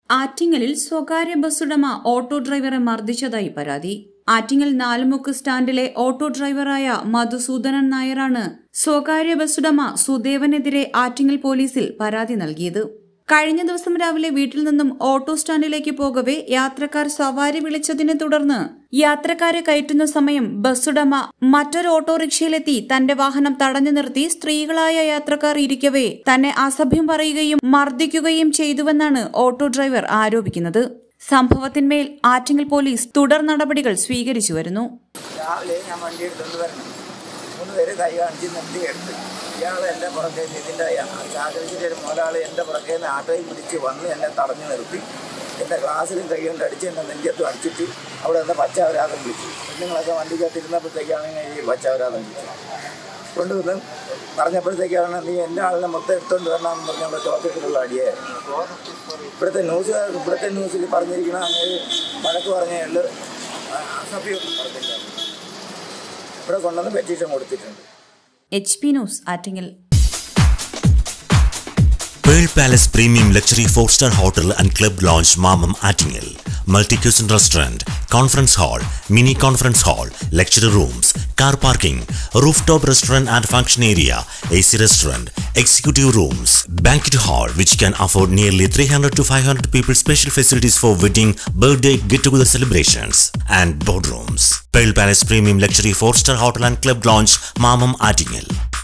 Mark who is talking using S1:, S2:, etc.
S1: ആറ്റിങ്ങലിൽ സ്വകാര്യ ബസ്സുടമ ഓട്ടോ ഡ്രൈവറെ മർദ്ദിച്ചതായി പരാതി ആറ്റിങ്ങൽ നാലുമുക്ക് സ്റ്റാൻഡിലെ ഓട്ടോ ഡ്രൈവറായ മധുസൂദനൻ നായരാണ് സ്വകാര്യ ബസ്സുടമ സുദേവനെതിരെ ആറ്റിങ്ങൽ പോലീസിൽ പരാതി നൽകിയത് കഴിഞ്ഞ ദിവസം രാവിലെ വീട്ടിൽ നിന്നും ഓട്ടോ സ്റ്റാൻഡിലേക്ക് പോകവെ യാത്രക്കാർ സവാരി വിളിച്ചതിനെ തുടർന്ന് യാത്രക്കാരെ കയറ്റുന്ന സമയം ബസ്സുടമ മറ്റൊരു ഓട്ടോറിക്ഷയിലെത്തി തന്റെ വാഹനം തടഞ്ഞു നിർത്തി സ്ത്രീകളായ യാത്രക്കാർ ഇരിക്കവേ തന്നെ അസഭ്യം പറയുകയും മർദ്ദിക്കുകയും ചെയ്തുവെന്നാണ് ഓട്ടോ ഡ്രൈവർ ആരോപിക്കുന്നത് സംഭവത്തിന്മേൽ ആറ്റിങ്ങൽ പോലീസ് തുടർ നടപടികൾ സ്വീകരിച്ചു വരുന്നു
S2: രാവിലെ ഞാൻ വണ്ടി എടുത്തുകൊണ്ട് വരണം മൂന്ന് പേര് കൈ കാണിച്ച് നിർത്തി എടുത്ത് ഇയാൾ എൻ്റെ പുറകെ ഇതിൻ്റെ ചാകരിച്ചിട്ട് ഒരു മുതലാൾ എൻ്റെ പുറകെ നിന്ന് ആട്ടോയിൽ പിടിച്ച് വന്ന് എന്നെ തടഞ്ഞു നിർത്തി എൻ്റെ ഗ്ലാസ്സിലും കൈ കൊണ്ട് അടിച്ച് എൻ്റെ നെഞ്ചത്തും അടിച്ചിട്ട് അവിടെ നിന്ന് പച്ചാവരാതം വിളിച്ചു പെണ്ണുങ്ങളൊക്കെ വണ്ടിക്കകത്ത് ഇരുന്നപ്പോഴത്തേക്കാണ് ഈ പച്ചാവരാതം വിളിച്ചത് കൊണ്ടുവന്ന് പറഞ്ഞപ്പോഴത്തേക്കാണ് നീ എൻ്റെ ആളിനെ മൊത്തം എടുത്തുകൊണ്ട് വരണമെന്ന് പറഞ്ഞ അവിടെ ചോദ്യത്തിലുള്ള അടിയായിരുന്നു ഇവിടുത്തെ ന്യൂസ് ഇവിടുത്തെ ന്യൂസിൽ പറഞ്ഞിരിക്കുന്ന അങ്ങനെ വഴക്ക് പറഞ്ഞുകൊണ്ട് അസഭ്യമൊന്നും പറഞ്ഞില്ല ഇവിടെ കൊണ്ടുവന്ന് പെറ്റീഷൻ കൊടുത്തിട്ടുണ്ട്
S1: H P news Attingal
S3: Pearl Palace Premium Luxury 4-star Hotel and Club Lounge Mamam Attingel. Multi-cuisine restaurant, conference hall, mini conference hall, lecture rooms, car parking, rooftop restaurant and function area, AC restaurant, executive rooms, banquet hall which can afford nearly 300 to 500 people special facilities for wedding, birthday, get-together celebrations and boardrooms. Pearl Palace Premium Luxury 4-star Hotel and Club Lounge Mamam Attingel.